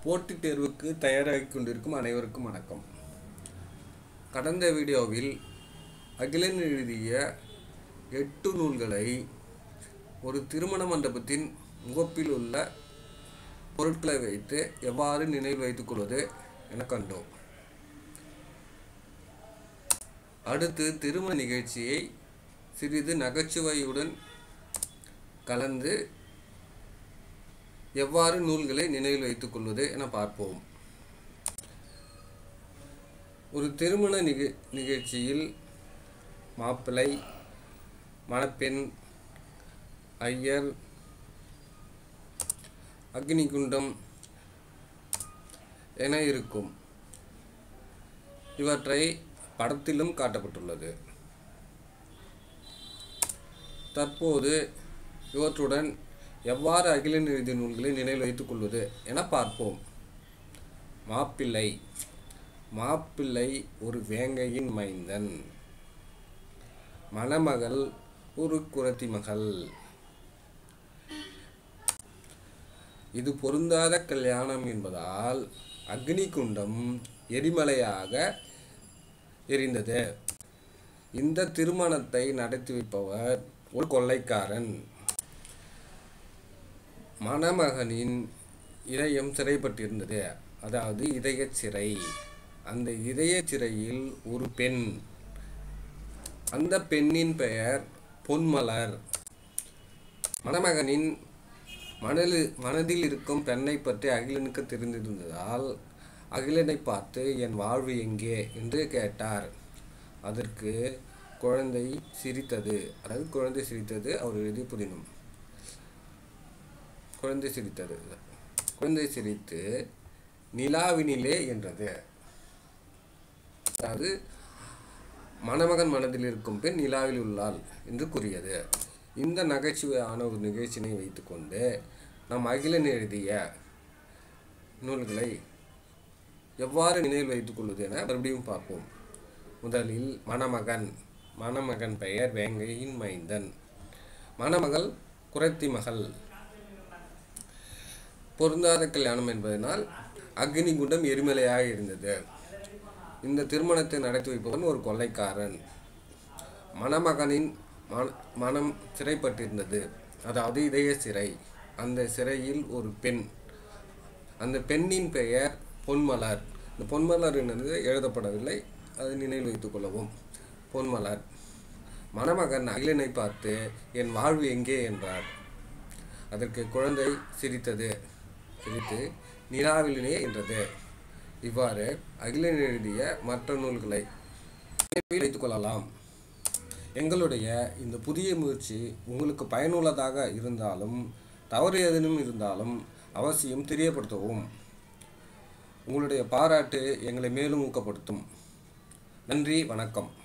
போட்டித் தேர்வுக்கு தயாராகி கொண்டிருக்கும் அனைவருக்கும் வணக்கம் கடந்த வீடியோவில் அகிலன் எழுதிய எட்டு நூல்களை ஒரு திருமண மண்டபத்தின் முகப்பில் உள்ள பொருட்களை வைத்து எவ்வாறு நினைவில் வைத்துக் கொள்வது என கண்டோம் அடுத்து திருமண நிகழ்ச்சியை சிறிது நகைச்சுவையுடன் கலந்து எவ்வாறு நூல்களை நினைவில் வைத்துக் கொள்வது என பார்ப்போம் ஒரு திருமண நிக நிகழ்ச்சியில் மாப்பிள்ளை மணப்பெண் ஐயர் அக்னிகுண்டம் என இருக்கும் இவற்றை படத்திலும் காட்டப்பட்டுள்ளது தற்போது இவற்றுடன் எவ்வாறு அகில எழுதிய நூல்களை நினைவில் வைத்துக் கொள்வது என பார்ப்போம் மாப்பிள்ளை மாப்பிள்ளை ஒரு வேங்கையின் மைந்தன் மணமகள் ஒரு குரத்தி மகள் இது பொருந்தாத கல்யாணம் என்பதால் அக்னி குண்டம் எரிமலையாக எரிந்தது இந்த திருமணத்தை நடத்தி வைப்பவர் ஒரு கொள்ளைக்காரன் மணமகனின் இதயம் சிறைப்பட்டிருந்தது அதாவது இதயச் சிறை அந்த இதயச் சிறையில் ஒரு பெண் அந்த பெண்ணின் பெயர் பொன்மலர் மணமகனின் மணலு மனதில் இருக்கும் பெண்ணை பற்றி அகிலனுக்கு தெரிந்திருந்ததால் அகிலனை பார்த்து என் வாழ்வு எங்கே என்று கேட்டார் அதற்கு குழந்தை சிரித்தது அதாவது குழந்தை சிரித்தது அவர் எழுதிய புதினம் குழந்தை சிரித்தது குழந்தை சிரித்து நிலாவினிலே என்றது அதாவது மணமகன் மனதில் இருக்கும் பெண் நிலாவில் உள்ளாள் என்று கூறியது இந்த நகைச்சுவையான ஒரு நிகழ்ச்சியினை வைத்துக்கொண்டு நாம் அகிலன் எழுதிய நூல்களை எவ்வாறு நினைவில் வைத்துக் கொள்வது என மறுபடியும் பார்ப்போம் முதலில் மணமகன் மணமகன் பெயர் வேங்கையின் மைந்தன் மணமகள் குரத்தி மகள் பொருந்தாத கல்யாணம் என்பதனால் அக்னி குண்டம் எரிமலையாக இருந்தது இந்த திருமணத்தை நடத்தி வைப்பவன் ஒரு கொள்ளைக்காரன் மணமகனின் மன மனம் சிறைப்பட்டிருந்தது அதாவது இதய சிறை அந்த சிறையில் ஒரு பெண் அந்த பெண்ணின் பெயர் பொன்மலர் இந்த பொன்மலர் என்பது எழுதப்படவில்லை அதை நினைவில் வைத்துக் கொள்ளவும் பொன்மலர் மணமகன் அகிலனை பார்த்து என் வாழ்வு எங்கே என்றார் அதற்கு குழந்தை சிரித்தது சிரித்து நிலாவிலே என்றது இவ்வாறு அகிலன் எழுதிய மற்ற நூல்களை வைத்துக் கொள்ளலாம் எங்களுடைய இந்த புதிய முயற்சி உங்களுக்கு பயனுள்ளதாக இருந்தாலும் தவறு ஏதேனும் இருந்தாலும் அவசியம் தெரியப்படுத்தவும் உங்களுடைய பாராட்டு எங்களை மேலும் ஊக்கப்படுத்தும் நன்றி வணக்கம்